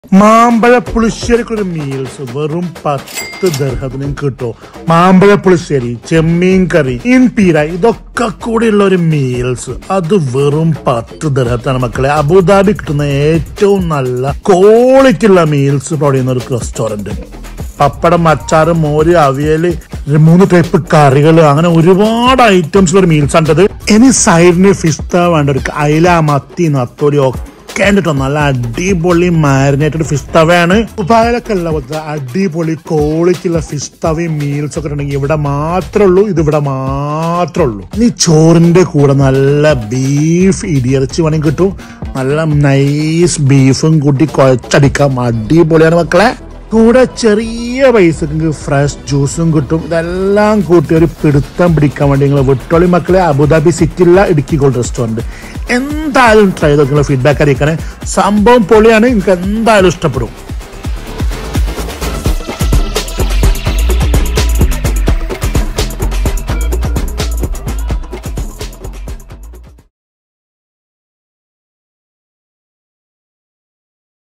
മാമ്പഴ പുളിശ്ശേരിക്ക് ഒരു മീൽസ് വെറും പത്ത് ദർഹത്തിന് കിട്ടും മാമ്പഴ പുളിശ്ശേരി ചെമ്മീൻ കറി ഇൻപീര ഇതൊക്കെ കൂടിയുള്ള ഒരു മീൽസ് അത് വെറും പത്ത് ദർഹത്താണ് മക്കളെ അബുദാബി കിട്ടുന്ന ഏറ്റവും നല്ല ക്വാളിറ്റി ഉള്ള മീൽസ് പ്രൊവൈഡ് ചെയ്യുന്ന ഒരു റെസ്റ്റോറന്റ് പപ്പടം അച്ചാറ് മോര് അവിയല് ഒരു മൂന്ന് ടൈപ്പ് കറികൾ അങ്ങനെ ഒരുപാട് ഐറ്റംസ് ഉള്ള ഒരു മീൽസ് ആണ്ടത് ഇനി സൈഡിന് ഫിസ്ത വേണ്ട ഒരു അയില മത്തി നത്തോലി ഒക്കെ കണ്ടിട്ടോ നല്ല അടിപൊളി മാരിനേറ്റഡ് ഫിഷ് തവയാണ് ദുബായിലൊക്കെ ഉള്ള പോലത്തെ അടിപൊളി ക്വാളിറ്റി ഉള്ള ഫിഷ് തവയും മീൽസ് ഒക്കെ ഉണ്ടെങ്കിൽ ഇവിടെ മാത്രമേ ഉള്ളൂ ഇത് ഇവിടെ മാത്രമേ ഉള്ളൂ ഇനി ചോറിന്റെ കൂടെ നല്ല ബീഫ് ഇടിയിറച്ചി വേണമെങ്കിൽ കിട്ടും നല്ല നൈസ് ബീഫും കൂട്ടി കുഴച്ചടിക്കാം അടിപൊളിയാണ് മക്കളെ കൂടെ ചെറിയ പൈസക്ക് ഫ്രഷ് ജ്യൂസും കിട്ടും ഇതെല്ലാം കൂട്ടി ഒരു പിടുത്തം പിടിക്കാൻ വേണ്ടി നിങ്ങൾ വിട്ടോളി മക്കളെ അബുദാബി സിറ്റിയിലുള്ള ഇടുക്കി ഗോൾഡ് റെസ്റ്റോറന്റ് എന്തായാലും ട്രൈ ചെയ്ത് നിങ്ങളെ ഫീഡ്ബാക്ക് അറിയിക്കണേ സംഭവം പൊളിയാണ് നിങ്ങൾക്ക് എന്തായാലും ഇഷ്ടപ്പെടും